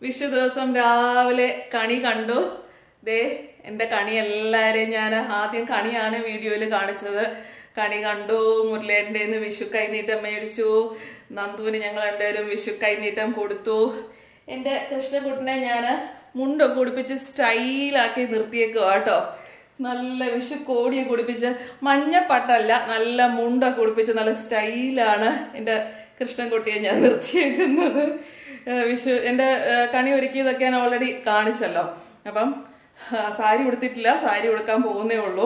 വിഷു ദിവസം രാവിലെ കണി കണ്ടു ദേ എൻ്റെ കണി എല്ലാവരെയും ഞാൻ ആദ്യം കണിയാണ് വീഡിയോയിൽ കാണിച്ചത് കണി കണ്ടു മുരളേൻ്റെ നിന്ന് വിഷു കൈനീട്ടം മേടിച്ചു നന്ദുവിന് ഞങ്ങൾ രണ്ടുപേരും വിഷു കൈനീട്ടം കൊടുത്തു എൻ്റെ കൃഷ്ണകുട്ടനെ ഞാൻ മുണ്ടൊക്കെ ഉടുപ്പിച്ച് സ്റ്റൈലാക്കി നിർത്തിയേക്കുക കേട്ടോ നല്ല വിഷു കോടിയെ കുടിപ്പിച്ച് മഞ്ഞപ്പട്ടല്ല നല്ല മുണ്ടൊക്കെ ഉടുപ്പിച്ച് നല്ല സ്റ്റൈലാണ് എൻ്റെ കൃഷ്ണൻകുട്ടിയെ ഞാൻ നിർത്തിയേക്കുന്നത് ഏഹ് വിഷു എൻ്റെ ഏഹ് കണി ഒരുക്കിയതൊക്കെ ഞാൻ ഓൾറെഡി കാണിച്ചല്ലോ അപ്പം ആ, സാരി ഉടുത്തിട്ടില്ല സാരി ഉടുക്കാൻ പോകുന്നേ ഉള്ളൂ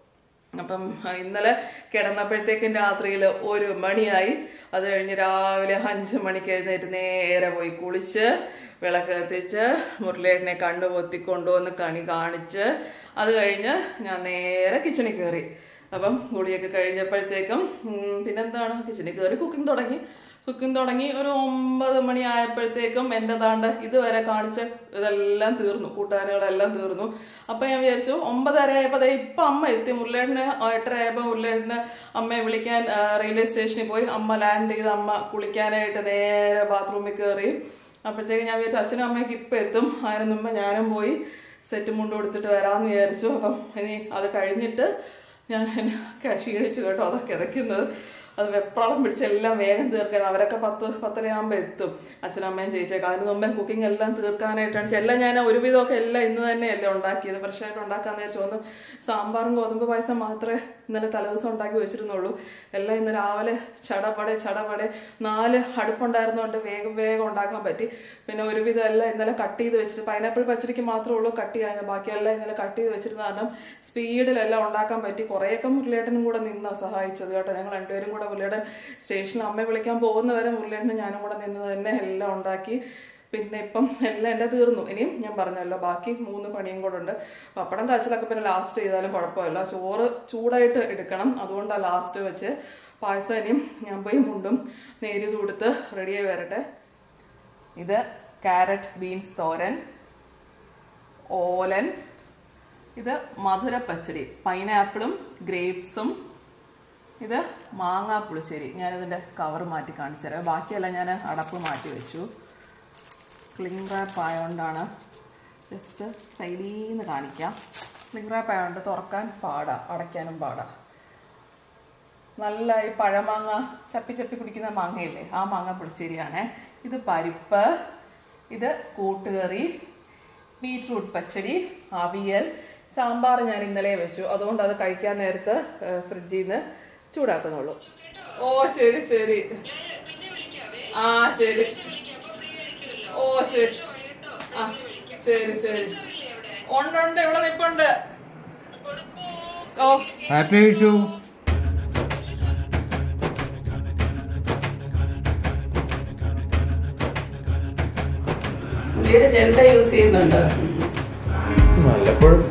അപ്പം ആ, ഇന്നലെ കിടന്നപ്പോഴത്തേക്കും രാത്രിയിൽ ഒരു മണിയായി അത് കഴിഞ്ഞ് രാവിലെ അഞ്ച് മണിക്ക് എഴുന്നേറ്റ് നേരെ പോയി കുളിച്ച് വിളക്ക് കത്തിച്ച് മുരളിയേട്ടനെ കണ്ടു പൊത്തി കൊണ്ടുവന്ന് കണി കാണിച്ച് അത് കഴിഞ്ഞ് ഞാൻ നേരെ കിച്ചണിൽ കയറി അപ്പം കുളിയൊക്കെ കഴിഞ്ഞപ്പോഴത്തേക്കും ഉം, പിന്നെന്താണ് കിച്ചണിൽ കയറി കുക്കിംഗ് തുടങ്ങി കുക്കിംഗ് തുടങ്ങി ഒരു ഒമ്പത് മണി ആയപ്പോഴത്തേക്കും എൻ്റെ താണ്ട് ഇതുവരെ കാണിച്ച ഇതെല്ലാം തീർന്നു കൂട്ടുകാരികളെല്ലാം തീർന്നു അപ്പം ഞാൻ വിചാരിച്ചു ഒമ്പതര ആയപ്പോൾ ദേ ഇപ്പം അമ്മ എത്തി മുരളേട്ടന് എട്ടര ആയപ്പോൾ മുരളേട്ടന് അമ്മയെ വിളിക്കാൻ ആ, റെയിൽവേ സ്റ്റേഷനിൽ പോയി അമ്മ ലാൻഡ് ചെയ്ത് അമ്മ കുളിക്കാനായിട്ട് നേരെ ബാത്റൂമിൽ കയറി അപ്പോഴത്തേക്ക് ഞാൻ വിചാരിച്ചു അച്ഛനും അമ്മയ്ക്ക് ഇപ്പം എത്തും അതിന് മുമ്പ് ഞാനും പോയി സെറ്റ് മുണ്ട് കൊടുത്തിട്ട് വരാമെന്ന് വിചാരിച്ചു അപ്പം ഇനി അത് കഴിഞ്ഞിട്ട് ഞാൻ ക്ഷീണിച്ചു കേട്ടോ അതൊക്കെ ഇതയ്ക്കുന്നത് അത് വെപ്രാളം പിടിച്ച് എല്ലാം വേഗം തീർക്കാൻ അവരൊക്കെ പത്ത് പത്തരയാകുമ്പോൾ എത്തും അച്ഛനും അമ്മയും ചേച്ചിയൊക്കെ അതിന് മുമ്പേ കുക്കിംഗ് എല്ലാം തീർക്കാനായിട്ടാണ് എല്ലാം ഞാൻ ഒരുവിധമൊക്കെ എല്ലാം ഇന്ന് തന്നെയല്ലേ ഉണ്ടാക്കിയത് ഫ്രഷായിട്ട് ഉണ്ടാക്കാന്ന് വിചാരിച്ചു ഒന്ന് സാമ്പാറും ഗോതമ്പ് പായസം മാത്രമേ ഇന്നലെ തലേദിവസം ഉണ്ടാക്കി വെച്ചിരുന്നുള്ളൂ എല്ലാം ഇന്ന് രാവിലെ ചടപടെ ചടപടെ നാല് അടുപ്പുണ്ടായിരുന്നുകൊണ്ട് വേഗം വേഗം ഉണ്ടാക്കാൻ പറ്റി പിന്നെ ഒരുവിധം എല്ലാം ഇന്നലെ കട്ട് ചെയ്ത് വെച്ചിട്ട് പൈനാപ്പിൾ പച്ചടിക്ക് മാത്രമേ ഉള്ളൂ കട്ട് ചെയ്യാൻ ബാക്കിയെല്ലാം ഇന്നലെ കട്ട് ചെയ്ത് വെച്ചിരുന്ന കാരണം സ്പീഡിലെല്ലാം ഉണ്ടാക്കാൻ പറ്റി കുറേയൊക്കെ മുരളിയേട്ടനും കൂടെ നിന്നാ സഹായിച്ചത് കേട്ടോ ഞങ്ങൾ രണ്ടുപേരും കൂടെ മുരളിയേട്ടൻ സ്റ്റേഷനിൽ അമ്മയെ വിളിക്കാൻ പോകുന്നവരെ മുരളിയേട്ടനും ഞാനും കൂടെ നിന്ന് തന്നെ എല്ലാം ഉണ്ടാക്കി പിന്നെ ഇപ്പം എല്ലാം എൻ്റെ തീർന്നു ഇനിയും ഞാൻ പറഞ്ഞല്ലോ ബാക്കി മൂന്ന് പണിയും കൂടെ ഉണ്ട് പപ്പടം കാച്ചിലൊക്കെ പിന്നെ ലാസ്റ്റ് ചെയ്താലും കുഴപ്പമില്ല ചോറ് ചൂടായിട്ട് എടുക്കണം അതുകൊണ്ടാണ് ലാസ്റ്റ് വെച്ച് പായസം ഇനിയും ഞാൻ പോയി മുണ്ടും നേരി കൊടുത്ത് റെഡിയായി വരട്ടെ ഇത് ക്യാരറ്റ് ബീൻസ് തോരൻ ഓലൻ ഇത് മധുര പച്ചടി പൈനാപ്പിളും ഗ്രേപ്സും ഇത് മാങ്ങാ പുളിശ്ശേരി ഞാനിതിൻ്റെ കവർ മാറ്റി കാണിച്ചു തരാം ബാക്കിയെല്ലാം ഞാൻ അടപ്പ് മാറ്റി വെച്ചു ക്ലിംഗ് റാപ്പ് ആയതുകൊണ്ടാണ് ജസ്റ്റ് സൈഡിൽ നിന്ന് കാണിക്കാം ക്ലിംഗ് റാപ്പ് ആയതുകൊണ്ട് തുറക്കാൻ പാടാ അടയ്ക്കാനും പാടാ നല്ല ഈ പഴമാങ്ങ ചപ്പി ചപ്പി കുടിക്കുന്ന മാങ്ങയില്ലേ ആ മാങ്ങ പുളിശ്ശേരിയാണ് ഇത് പരിപ്പ് ഇത് കൂട്ടുകറി ബീറ്റ്റൂട്ട് പച്ചടി അവിയൽ സാമ്പാർ ഞാൻ ഇന്നലെ വെച്ചു അതുകൊണ്ട് അത് കഴിക്കാൻ നേരത്ത് ഫ്രിഡ്ജിൽ നിന്ന് ചൂടാക്കുന്നുള്ളൂ ഓ ശരി ശരി ആ ശരി ഓ ശരി ആ ശരി ശരി ഉണ്ട് ഉണ്ട് ഇവിടെ നിപ്പുണ്ട് ഓ ഹാപ്പി വിഷു പുള്ളിയുടെ ചെണ്ട യൂസ് ചെയ്യുന്നുണ്ട് വല്ലപ്പോഴും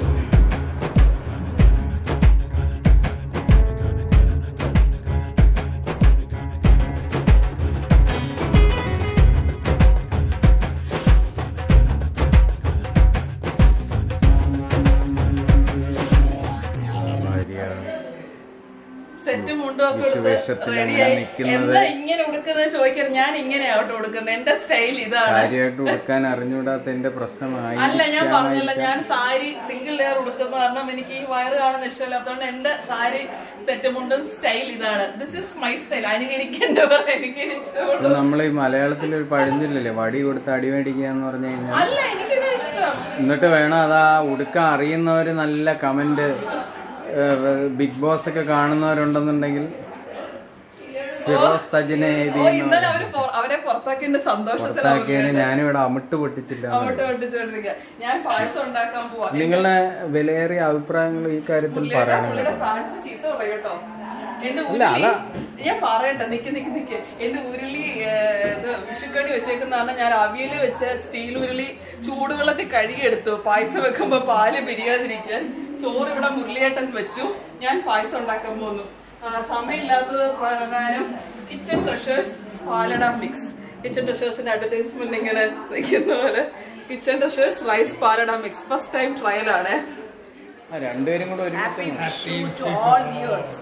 സെറ്റ് മുണ്ടും ഒക്കെ എടുത്ത് വിഷുവേഷത്തിലാണ് റെഡിയായി നിൽക്കുന്നത്. എന്താ ഇങ്ങനെ ഉടുക്കുന്നത് ചോദിക്കണം ഞാൻ ഇങ്ങനെയാവട്ടെ ഉടുക്കുന്നത് എന്റെ സ്റ്റൈൽ ഇതാണ് കാര്യമായിട്ട് ഉടുക്കാൻ അറിഞ്ഞൂടാത്തതിന്റെ പ്രശ്നമായി അല്ല ഞാൻ പറഞ്ഞല്ലോ ഞാൻ സാരി സിംഗിൾ ലെയർ ഉടുക്കുന്ന കാരണം എനിക്ക് ഈ വയറ് കാണുന്ന ഇഷ്ടമില്ലാത്തതുകൊണ്ട് എന്റെ സാരി സെറ്റ് മുണ്ടും സ്റ്റൈൽ ഇതാണ് ദിസ് ഇസ് മൈ സ്റ്റൈൽ അനുകരിക്കേണ്ടവർ അനുകരിച്ചോളൂ നമ്മൾ ഈ മലയാളത്തിൽ ഒരു പഴഞ്ചൊല്ലില്ലേ വടി കൊടുത്ത് അടി മേടിക്കുക എന്ന് പറഞ്ഞു കഴിഞ്ഞാൽ അല്ല എനിക്കിത് ഇഷ്ടം എന്നിട്ട് വേണം അതാ ഉടുക്കാൻ അറിയുന്നവര് നല്ല കമന്റ് ബിഗ് ബോസ് ഒക്കെ കാണുന്നവരുണ്ടെന്നുണ്ടെങ്കിൽ ഫിറോസ് സജിനെ ഓ ഇന്നലെ അവര് പൊ- അവരെ പുറത്താക്കിയതിന്റെ സന്തോഷത്തിലാണ് പുറത്താക്കിയതിന് ഞാനിവിടെ അമിട്ട് പൊട്ടിച്ചില്ല അങ്ങോട്ട് പൊട്ടിച്ചോണ്ടിരിക്കുക ഞാൻ പായസം ഉണ്ടാക്കാൻ പോവാ നിങ്ങളുടെ വിലയേറിയ അഭിപ്രായങ്ങൾ ഈ കാര്യത്തിൽ പറയണം പുള്ളിയുടെ ഫാൻസ് ചീത്ത പറയും കേട്ടോ എന്റെ ഉരുളി ഞാൻ പറയട്ടെ നിക്ക് നിക്ക് നിക്ക് എന്റെ ഉരുളി ഏഹ്, ഇത് വിഷുക്കണി വെച്ചേക്കുന്ന കാരണം ഞാൻ അവിയല് വെച്ച് സ്റ്റീൽ ഉരുളി ചൂടുവെള്ളത്തിൽ കഴുകിയെടുത്തു പായസം വെക്കുമ്പോ പാല് പിരിയാതിരിക്കാൻ ചോറ് ഇവിടെ മുരളിയേട്ടൻ വെച്ചു ഞാൻ പായസം ഉണ്ടാക്കാൻ പോന്നു ആ, സമയമില്ലാത്തത് പ്രകാരം kitchen treasures palada mix kitchen ട്രഷേഴ്സിന്റെ അഡ്വർടൈസ്മെന്റ് ഇങ്ങനെ നിൽക്കുന്ന പോലെ kitchen treasures rice palada mix first time trial ആണ് ആ, രണ്ടുപേരും കൂടെ ഒരുമിച്ച് Happy to all viewers.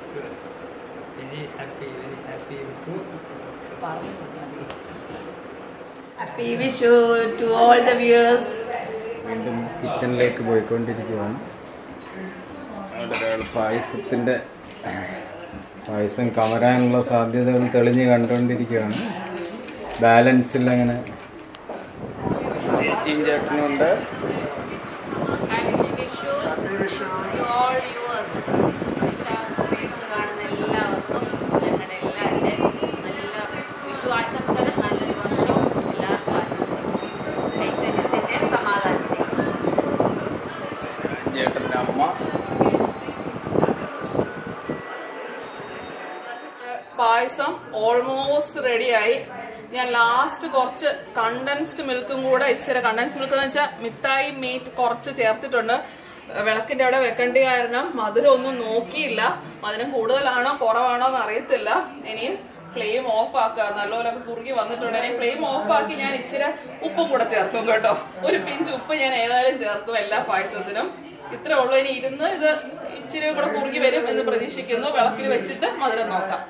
Very happy, very happy food. Happy Vishu to all the viewers. വീണ്ടും കിച്ചണിലേക്ക് പോയിക്കൊണ്ടിരിക്കുകയാണ് അവിടെ ഒരാൾ പായസത്തിൻ്റെ പായസം കമരാനുള്ള സാധ്യതകൾ തെളിഞ്ഞ് കണ്ടുകൊണ്ടിരിക്കുകയാണ് ബാലൻസിൽ അങ്ങനെ ചേച്ചിയും ചേട്ടനും ഉണ്ട് Happy Vishu to all viewers. Nisha's sweets കാണുന്ന എല്ലാവർക്കും ഞങ്ങളുടെ എല്ലാവരുടെയും നല്ല വിഷു ആശംസകൾ നല്ലൊരു വർഷവും എല്ലാവർക്കും ആശംസിക്കുന്നു ഐശ്വര്യത്തിന്റെയും സമാധാനത്തിന്റെയും ചേട്ടൻ്റെ അമ്മ പായസം ഓൾമോസ്റ്റ് റെഡിയായി ഞാൻ ലാസ്റ്റ് കുറച്ച് കണ്ടൻസ്ഡ് മിൽക്കും കൂടെ ഇച്ചിരി കണ്ടൻസ്ഡ് മിൽക്ക് എന്ന് വെച്ചാൽ മിഠായി മീറ്റ് കുറച്ച് ചേർത്തിട്ടുണ്ട് വിളക്കിന്റെ അവിടെ വെക്കേണ്ട കാരണം മധുരം ഒന്നും നോക്കിയില്ല മധുരം കൂടുതലാണോ കുറവാണോ എന്ന് അറിയത്തില്ല ഇനിയും ഫ്ലെയിം ഓഫ് ആക്കുക നല്ലപോലെ കുറുകി വന്നിട്ടുണ്ട് ഇനി ഫ്ലെയിം ഓഫ് ആക്കി ഞാൻ ഇച്ചിരി ഉപ്പും കൂടെ ചേർക്കും കേട്ടോ ഒരു പിഞ്ച് ഉപ്പ് ഞാൻ ഏതായാലും ചേർക്കും എല്ലാ പായസത്തിനും ഇത്രേ ഉള്ളൂ ഇനി ഇരുന്ന് ഇത് ഇച്ചിരി കൂടെ കുറുകി വരും എന്ന് പ്രതീക്ഷിക്കുന്നു വിളക്കിൽ വെച്ചിട്ട് മധുരം നോക്കാം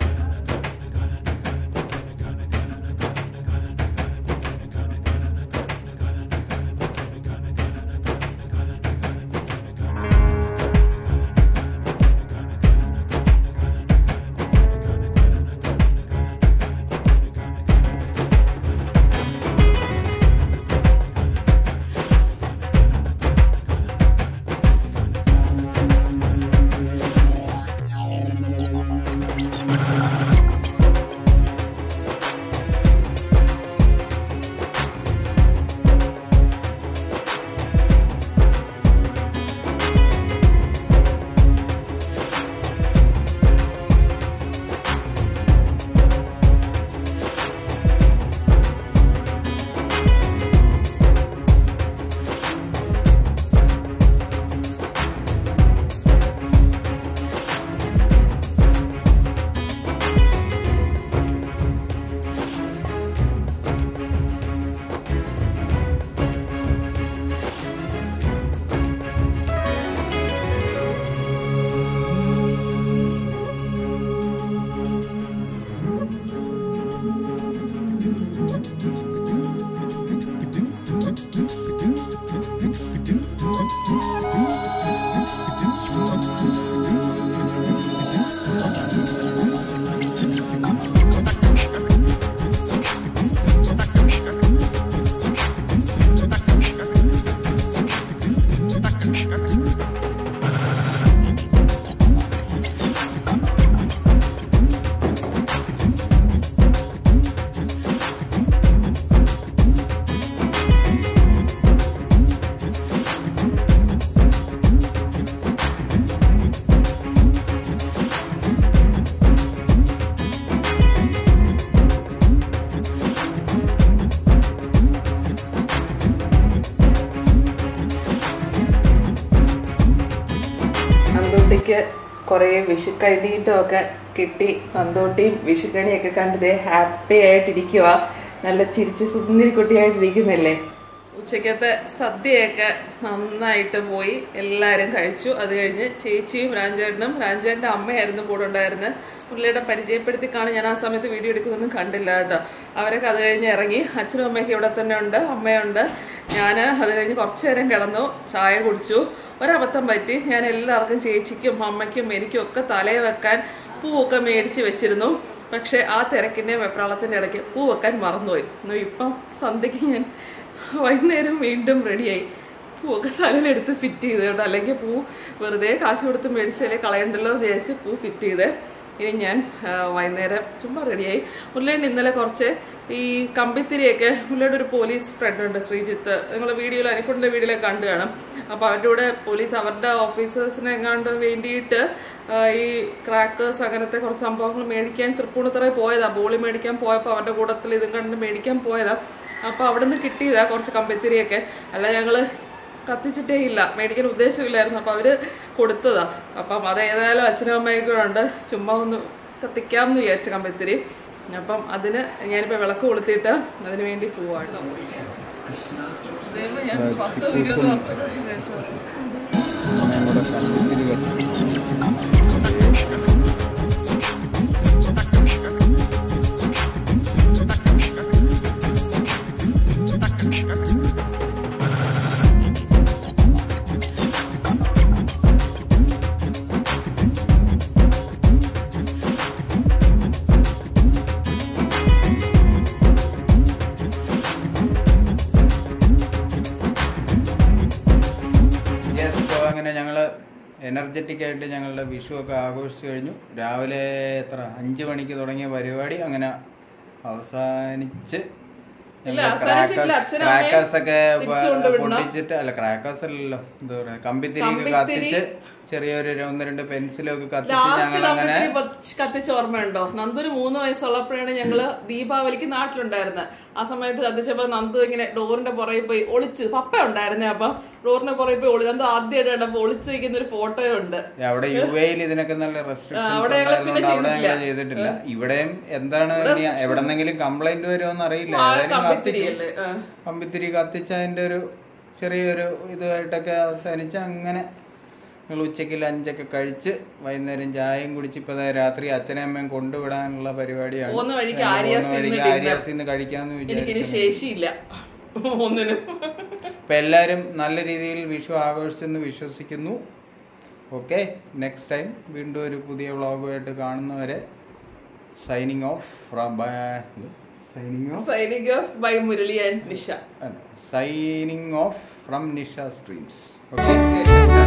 നന്ദൂട്ടിക്ക് കുറെ വിഷുക്കൈനീട്ടമൊക്കെ കിട്ടി നന്ദൂട്ടിയും വിഷുക്കണിയൊക്കെ കണ്ടത് ഹാപ്പി ആയിട്ടിരിക്കുക നല്ല ചിരിച്ച് സുന്ദരി കുട്ടിയായിട്ടിരിക്കുന്നില്ലേ ഉച്ചക്കത്തെ സദ്യയൊക്കെ നന്നായിട്ട് പോയി എല്ലാവരും കഴിച്ചു അത് കഴിഞ്ഞ് ചേച്ചിയും രാജേട്ടനും രാജേട്ടൻ്റെ അമ്മയായിരുന്നു കൂടെ ഉണ്ടായിരുന്നത് പുള്ളിയുടെ പരിചയപ്പെടുത്തിക്കാണ് ഞാൻ ആ സമയത്ത് വീഡിയോ എടുക്കുന്നൊന്നും കണ്ടില്ല കേട്ടോ അവരൊക്കെ അത് കഴിഞ്ഞ് ഇറങ്ങി അച്ഛനും അമ്മയൊക്കെ ഇവിടെ തന്നെ ഉണ്ട് അമ്മയുണ്ട് ഞാൻ അത് കഴിഞ്ഞ് കുറച്ചു നേരം കിടന്നു ചായ കുടിച്ചു ഒരബദ്ധം പറ്റി ഞാൻ എല്ലാവർക്കും ചേച്ചിക്കും അമ്മയ്ക്കും എനിക്കും ഒക്കെ തലയെ വെക്കാൻ പൂവൊക്കെ മേടിച്ച് വെച്ചിരുന്നു പക്ഷെ ആ തിരക്കിന്റെ വെപ്രാളത്തിന്റെ ഇടയ്ക്ക് പൂ വെക്കാൻ മറന്നുപോയി ഇന്ന് ഇപ്പം സന്ധ്യയ്ക്ക് ഞാൻ വൈകുന്നേരം വീണ്ടും റെഡിയായി പൂവൊക്കെ തലയിലെടുത്ത് ഫിറ്റ് ചെയ്ത് കേട്ടോ അല്ലെങ്കിൽ പൂ വെറുതെ കാശ് കൊടുത്ത് മേടിച്ചാലേ കളയണ്ടല്ലോ എന്ന് വിചാരിച്ച് പൂ ഫിറ്റ് ചെയ്ത് ഇനി ഞാൻ ആ, വൈകുന്നേരം ചുമ്മാ റെഡിയായി മുല്ലേണ്ട് ഇന്നലെ കുറച്ച് ഈ കമ്പിത്തിരിയൊക്കെ മുല്ലയുടെ ഒരു പോലീസ് ഫ്രണ്ട് ഉണ്ട് ശ്രീജിത്ത് നിങ്ങൾ വീഡിയോയിൽ അനിക്കുണ്ടിന്റെ വീഡിയോയിലൊക്കെ കണ്ടു കാണും അപ്പോൾ അവരുടെ കൂടെ പോലീസ് അവരുടെ ഓഫീസേഴ്സിനെ എങ്ങാണ്ട് വേണ്ടിയിട്ട് ആ, ഈ ക്രാക്കേഴ്സ് അങ്ങനത്തെ കുറച്ച് സംഭവങ്ങൾ മേടിക്കാൻ തൃപ്പൂണിത്തറയിൽ പോയതാ ബോളി മേടിക്കാൻ പോയപ്പോൾ അവരുടെ കൂട്ടത്തിൽ ഇതും കണ്ട് മേടിക്കാൻ പോയതാ അപ്പോൾ അവിടെ നിന്ന് കിട്ടിയതാ കുറച്ച് കമ്പിത്തിരിയൊക്കെ അല്ല ഞങ്ങള് കത്തിച്ചിട്ടേ ഇല്ല മേടിക്കാൻ ഉദ്ദേശമില്ലായിരുന്നു അപ്പം അവര് കൊടുത്തതാ അപ്പം അത് ഏതായാലും അച്ഛനും അമ്മയൊക്കെ ഉണ്ട് ചുമ്മാ ഒന്ന് കത്തിക്കാമെന്ന് വിചാരിച്ചു കമ്പത്തിരി അപ്പം അതിന് ഞാനിപ്പോൾ വിളക്ക് കൊളുത്തിയിട്ട് അതിന് വേണ്ടി പോവാണ് ദൈവമേ, ഞാൻ പത്ത് ഇരുപത് വർഷങ്ങൾക്ക് ശേഷം നമ്മുടെ കമ്പിത്തിരി കത്തി. എനർജറ്റിക് ആയിട്ട് ഞങ്ങളുടെ വിഷു ഒക്കെ ആഘോഷിച്ചു കഴിഞ്ഞു രാവിലെ എത്ര അഞ്ചു മണിക്ക് തുടങ്ങിയ പരിപാടി അങ്ങനെ അവസാനിച്ച് ഇല്ല, അവസാനിച്ചിട്ടില്ല. അച്ഛനും അമ്മയും ക്രാക്കേഴ്സ് ഒക്കെ തിരിച്ചു കൊണ്ടുവിടണം. പൊട്ടിച്ചിട്ട് അല്ല ക്രാക്കേഴ്സ് അല്ലല്ലോ എന്താ പറയാ കമ്പിത്തിരിയൊക്കെ കമ്പിത്തിരി. കത്തിച്ച് ചെറിയൊരു ഒന്ന് രണ്ട് പെൻസിലൊക്കെ കത്തിച്ച് ലാസ്റ്റ് ഞങ്ങൾ അങ്ങനെ കമ്പിത്തിരി കത്തിച്ച ഓർമ്മയുണ്ടോ നന്ദുന് മൂന്ന് വയസ്സുള്ളപ്പോഴാണ് ഞങ്ങള് ദീപാവലിക്ക് നാട്ടിലുണ്ടായിരുന്നത് ആ സമയത്ത് കത്തിച്ചപ്പോ നന്ദു ഇങ്ങനെ ഡോറിന്റെ പുറകെ പോയി ഒളിച്ച് പപ്പ ഉണ്ടായിരുന്നേ അപ്പം ഡോറിന്റെ പുറകെ പോയി ഒളി നന്ദു ആദ്യമായിട്ട് കണ്ടപ്പോ ഒളിച്ച് നിൽക്കുന്ന ഒരു ഫോട്ടോയും ഉണ്ട് അവിടെ യു എയിൽ ഇതിനൊക്കെ നല്ല റെസ്ട്രിക്ഷൻസ് അവിടെ ഞങ്ങള് പിന്നെ ഉണ്ടായിരുന്നോണ്ട് അവിടെ ഞങ്ങൾ ചെയ്തിട്ടില്ല. ചെയ്തിട്ടില്ല ഇവിടെയും എന്താണ് ഇനി എവിടെന്നെങ്കിലും കംപ്ലൈന്റ് വരുമോന്ന് അറിയില്ല ആ, ഏതായാലും കത്തിച്ചു കമ്പിത്തിരിയല്ലേ ആ. കമ്പിത്തിരി കത്തിച്ച് അതിന്റെ ഒരു ചെറിയൊരു ഇതുമായിട്ടൊക്കെ അവസാനിച്ച് അങ്ങനെ ഞങ്ങൾ ഉച്ചയ്ക്ക് ലഞ്ചൊക്കെ കഴിച്ച് വൈകുന്നേരം ചായയും കുടിച്ച് ഇപ്പൊ ദേ രാത്രി അച്ഛനും അമ്മയും കൊണ്ടുവിടാനുള്ള പരിപാടിയാണ് പോകുന്ന വഴിക്ക് ഞങ്ങൾ ആര്യാസിൽ പോകുന്ന വഴിക്ക് നിന്ന് ആര്യാസിൽ നിന്ന് കഴിക്കാന്ന് എനിക്കിനി വിചാരിച്ചു ശേഷിയില്ല ഒന്നിനും അപ്പൊ എല്ലാരും നല്ല രീതിയിൽ വിഷു ആഘോഷിച്ചെന്ന് വിശ്വസിക്കുന്നു ഓക്കെ നെക്സ്റ്റ് ടൈം വീണ്ടും ഒരു പുതിയ വ്ളോഗുമായിട്ട് കാണുന്നവരെ സൈനിങ് ഓഫ് സൈനിങ് ഓഫ് സൈനിക by Murali and Nisha signing off from Nisha streams okay Okay.